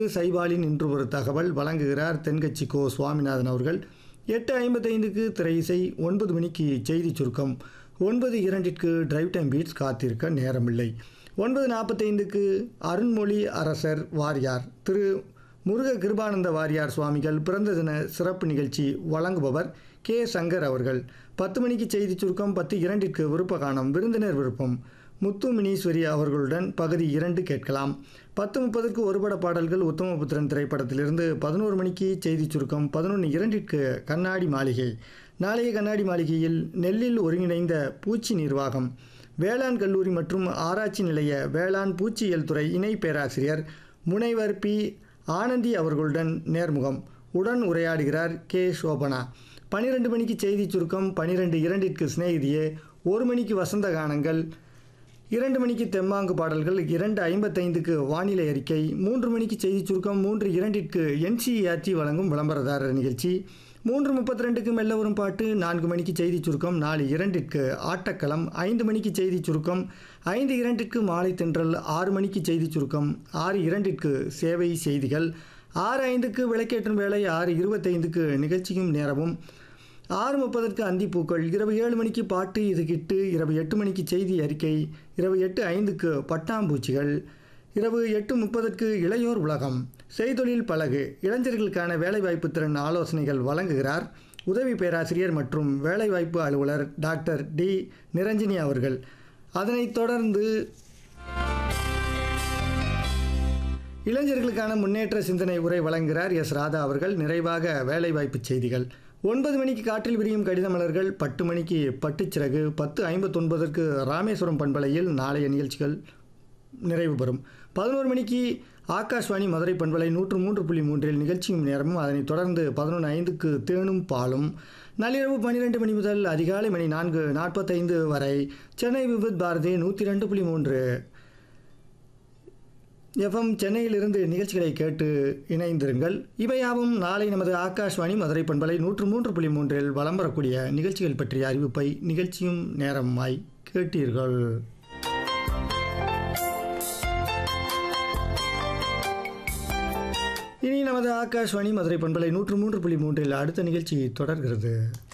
சைபாலின் இன்று ஒரு தகவல் வழங்குகிறார் தென்கட்சி கோ சுவாமிநாதன் அவர்கள் எட்டு ஐம்பத்தைந்துக்கு திரை இசை ஒன்பது மணிக்கு செய்தி சுருக்கம் ஒன்பது இரண்டிற்கு டிரைவ் டைம் பீட்ஸ் காத்திருக்க நேரமில்லை ஒன்பது நாற்பத்தைந்துக்கு அருண்மொழி அரசர் வாரியார் திரு முருக கிருபானந்த வாரியார் சுவாமிகள் பிறந்த தின சிறப்பு நிகழ்ச்சி வழங்குபவர் கே சங்கர் அவர்கள் பத்து மணிக்கு செய்தி சுருக்கம் பத்து இரண்டிற்கு விருப்ப காணம் விருந்தினர் விருப்பம் முத்து மினீஸ்வரி அவர்களுடன் பகுதி இரண்டு கேட்கலாம் பத்து முப்பதுக்கு ஒருபட பாடல்கள் உத்தமபுத்திரன் திரைப்படத்திலிருந்து பதினோரு மணிக்கு செய்தி சுருக்கம் பதினொன்று இரண்டிற்கு கண்ணாடி மாளிகை நாளைய கண்ணாடி மாளிகையில் நெல்லில் ஒருங்கிணைந்த பூச்சி நிர்வாகம் வேளாண் கல்லூரி மற்றும் ஆராய்ச்சி நிலைய வேளாண் பூச்சியியல் துறை இணை பேராசிரியர் முனைவர் பி ஆனந்தி அவர்களுடன் நேர்முகம் உடன் உரையாடுகிறார் கே சோபனா பனிரெண்டு மணிக்கு செய்தி சுருக்கம் பனிரெண்டு இரண்டிற்கு சிநேகிதியே ஒரு மணிக்கு வசந்த கானங்கள் இரண்டு மணிக்கு தெம்மாங்கு பாடல்கள் இரண்டு ஐம்பத்தைந்துக்கு வானிலை அறிக்கை மூன்று மணிக்கு செய்தி சுருக்கம் மூன்று இரண்டிற்கு என்சிஆர்டி வழங்கும் விளம்பரதாரர் நிகழ்ச்சி மூன்று முப்பத்தி ரெண்டுக்கு மெல்ல வரும் பாட்டு நான்கு மணிக்கு செய்தி சுருக்கம் நாலு இரண்டிற்கு ஆட்டக்களம் ஐந்து மணிக்கு செய்தி சுருக்கம் ஐந்து இரண்டிற்கு மாலை தென்றல் ஆறு மணிக்கு செய்தி சுருக்கம் ஆறு இரண்டிற்கு சேவை செய்திகள் ஆறு ஐந்துக்கு விளக்கேற்றும் வேலை ஆறு இருபத்தைந்துக்கு நிகழ்ச்சியும் நேரமும் ஆறு முப்பதற்கு அந்திப்பூக்கள் இரவு ஏழு மணிக்கு பாட்டு இது கிட்டு இரவு எட்டு மணிக்கு செய்தி அறிக்கை இரவு எட்டு ஐந்துக்கு பட்டாம்பூச்சிகள் இரவு எட்டு முப்பதற்கு இளையோர் உலகம் செய்தொழில் பழகு இளைஞர்களுக்கான வேலைவாய்ப்பு திறன் ஆலோசனைகள் வழங்குகிறார் உதவி பேராசிரியர் மற்றும் வேலைவாய்ப்பு அலுவலர் டாக்டர் டி நிரஞ்சினி அவர்கள் அதனைத் தொடர்ந்து இளைஞர்களுக்கான முன்னேற்ற சிந்தனை உரை வழங்குகிறார் எஸ் ராதா அவர்கள் நிறைவாக வேலைவாய்ப்பு செய்திகள் ஒன்பது மணிக்கு காற்றில் விரியும் கடிதமலர்கள் பத்து மணிக்கு பட்டுச்சிறகு பத்து ஐம்பத்தொன்பதற்கு ராமேஸ்வரம் பண்பலையில் நாளைய நிகழ்ச்சிகள் நிறைவு பெறும் பதினோரு மணிக்கு ஆகாஷ்வாணி மதுரை பண்பலை நூற்று மூன்று புள்ளி மூன்றில் நிகழ்ச்சியும் நேரமும் அதனைத் தொடர்ந்து பதினொன்று ஐந்துக்கு தேனும் பாலும் நள்ளிரவு பன்னிரெண்டு மணி முதல் அதிகாலை மணி நான்கு நாற்பத்தைந்து வரை சென்னை விபத் பாரதி நூற்றி ரெண்டு புள்ளி மூன்று எஃப்எம் சென்னையிலிருந்து நிகழ்ச்சிகளை கேட்டு இணைந்திருங்கள் இவையாவும் நாளை நமது ஆகாஷ்வாணி மதுரை பண்பலை நூற்று மூன்று புள்ளி மூன்றில் வலம் வரக்கூடிய நிகழ்ச்சிகள் பற்றிய அறிவிப்பை நிகழ்ச்சியும் நேரமாய் கேட்டீர்கள் இனி நமது ஆகாஷ்வாணி மதுரை பண்பலை நூற்று மூன்று புள்ளி மூன்றில் அடுத்த நிகழ்ச்சி தொடர்கிறது